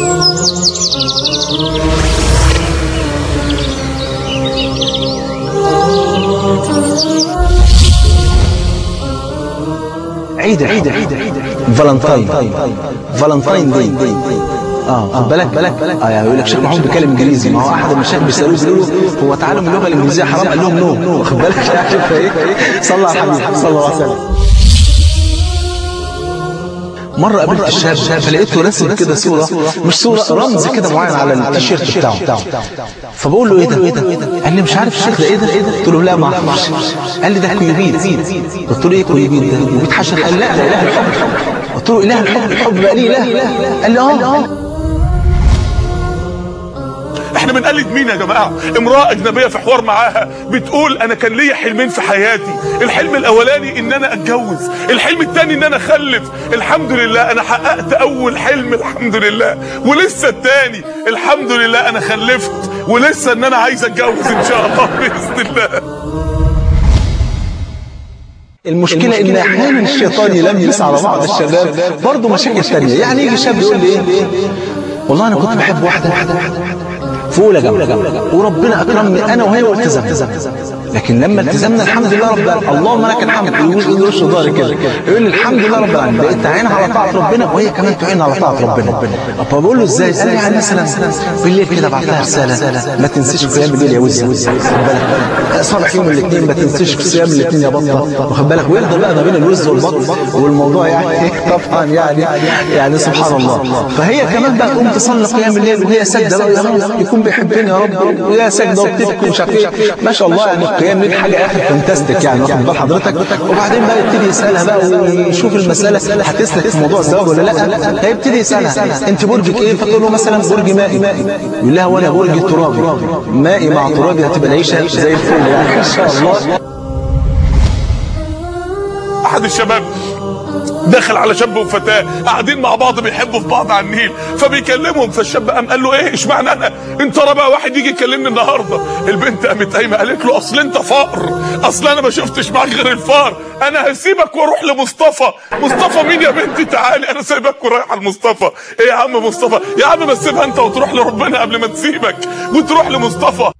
عيد عيد عيد فالنتاين فالنتاين دي اه خد بالك بالك اه يعني يقول لك شيخ محمود بيتكلم انجليزي ما هو احد المشايخ بيسالوه بيقولوا له هو تعلم اللغه الانجليزيه حرام قال لهم نو واخد بالك شوف ايه صلى على الحبيب صلى الله عليه وسلم مرة قابلت الشاب فلقيته راسم كده صورة مش صورة رمز كده معين على التيشيرت بتاعه فبقول له ايه ده ايه ده قال لي مش عارف الشيخ ده ايه ده قلت له لا ما اعرفش قال لي ده كويبيد قلت له ايه كويبيد ده كويبيد حشر قال لا ده اله الحب قلت له اله الحب الحب بقى ليه اله قال لي اه احنا بنقلد مين يا جماعه امراه اجنبيه في حوار معاها بتقول انا كان ليا حلمين في حياتي الحلم الاولاني ان انا اتجوز الحلم الثاني ان انا اخلف الحمد لله انا حققت اول حلم الحمد لله ولسه الثاني الحمد لله انا خلفت ولسه ان انا عايز اتجوز ان شاء الله باذن الله المشكلة ان احيانا الشيطان يلمس على بعض الشباب برضه مشاكل تانية يعني يجي شاب يقول لي ايه والله انا كنت بحب واحدة واحدة في اولى جامعة وربنا اكرمني انا وهي والتزمت لكن لما التزمنا الحمد لله رب العالمين اللهم لك الحمد يقول وش ظهري كده يقول لي الحمد لله رب العالمين بقيت تعين على طاعه ربنا وهي كمان تعين على طاعه ربنا فبقول له ازاي قال لي يعني مثلا بالليل كده بعت لها رساله ما تنسيش قيام الليل يا وز واخد بالك صبح يوم الاثنين ما تنسيش صيام الاثنين يا بطه واخد بالك ويفضل بقى ما بين الوز والبط والموضوع يعني طبعا يعني يعني سبحان الله فهي كمان بقى تقوم تصلي قيام الليل وهي ساجده بقى يكون بيحبني يا رب وهي ساجده وبتبكي ومش عارف ايه ما شاء الله يعني القيام الليل حاجه اخر فانتاستيك يعني واخد بال حضرتك وبعدين بقى يبتدي يسالها بقى ويشوف المساله هتسلك في موضوع الزواج ولا لا هيبتدي يسالها انت برجك ايه فتقول له مثلا برج مائي يقول لها وانا برجي ترابي مائي مع ترابي هتبقى العيشه زي الفل يعني ان شاء الله احد الشباب داخل على شاب وفتاه قاعدين مع بعض بيحبوا في بعض على النيل فبيكلمهم فالشاب قام قال له ايه اشمعنى انا انت ترى بقى واحد يجي يكلمني النهارده البنت قامت قايمه قالت له اصل انت فقر اصل انا ما شفتش معاك غير الفار انا هسيبك واروح لمصطفى مصطفى مين يا بنتي تعالي انا سايبك ورايح لمصطفى ايه يا عم مصطفى يا عم ما تسيبها انت وتروح لربنا قبل ما تسيبك وتروح لمصطفى